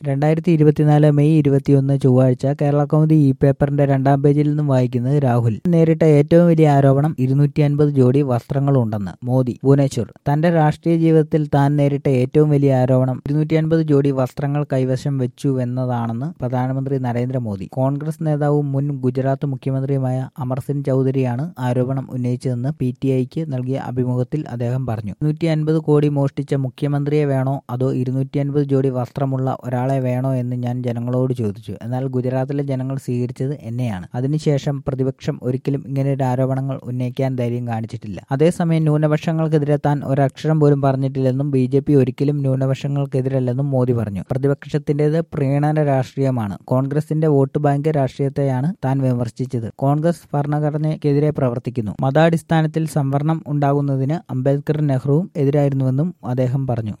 രണ്ടായിരത്തി ഇരുപത്തിനാല് മെയ് ഇരുപത്തിയൊന്ന് ചൊവ്വാഴ്ച കേരള കൗമുദി ഇ പേപ്പറിന്റെ രണ്ടാം പേജിൽ നിന്നും വായിക്കുന്നത് രാഹുൽ നേരിട്ട ഏറ്റവും വലിയ ആരോപണം ഇരുന്നൂറ്റി അൻപത് ജോഡി വസ്ത്രങ്ങളുണ്ടെന്ന് മോദി ഭുവനേശ്വർ തന്റെ രാഷ്ട്രീയ ജീവിതത്തിൽ താൻ നേരിട്ട ഏറ്റവും വലിയ ആരോപണം ഇരുന്നൂറ്റി അൻപത് ജോഡി വസ്ത്രങ്ങൾ കൈവശം വെച്ചുവെന്നതാണെന്ന് പ്രധാനമന്ത്രി നരേന്ദ്രമോദി കോൺഗ്രസ് നേതാവും മുൻ ഗുജറാത്ത് മുഖ്യമന്ത്രിയുമായ അമർസിംഗ് ചൌധരിയാണ് ആരോപണം ഉന്നയിച്ചതെന്ന് പി ടി ഐക്ക് നൽകിയ അഭിമുഖത്തിൽ അദ്ദേഹം പറഞ്ഞു ഇരുന്നൂറ്റി അൻപത് കോടി മോഷ്ടിച്ച മുഖ്യമന്ത്രിയെ വേണോ അതോ ഇരുന്നൂറ്റി അൻപത് ജോഡി വസ്ത്രമുള്ള ഒരാളെ വേണോ എന്ന് ഞാൻ ജനങ്ങളോട് ചോദിച്ചു എന്നാൽ ഗുജറാത്തിലെ ജനങ്ങൾ സ്വീകരിച്ചത് എന്നെയാണ് അതിനുശേഷം പ്രതിപക്ഷം ഒരിക്കലും ഇങ്ങനെയൊരു ആരോപണങ്ങൾ ഉന്നയിക്കാൻ ധൈര്യം കാണിച്ചിട്ടില്ല അതേസമയം ന്യൂനപക്ഷങ്ങൾക്കെതിരെ താൻ ഒരക്ഷരം പോലും പറഞ്ഞിട്ടില്ലെന്നും ബി ജെ പി ഒരിക്കലും ന്യൂനപക്ഷങ്ങൾക്കെതിരല്ലെന്നും മോദി പറഞ്ഞു പ്രതിപക്ഷത്തിന്റേത് പ്രീണന രാഷ്ട്രീയമാണ് കോൺഗ്രസിന്റെ വോട്ട് ബാങ്ക് രാഷ്ട്രീയത്തെയാണ് താൻ വിമർശിച്ചത് കോൺഗ്രസ് ഭരണഘടനയ്ക്കെതിരെ പ്രവർത്തിക്കുന്നു മതാടിസ്ഥാനത്തിൽ സംവരണം ഉണ്ടാകുന്നതിന് അംബേദ്കർ നെഹ്റുവും എതിരായിരുന്നുവെന്നും അദ്ദേഹം പറഞ്ഞു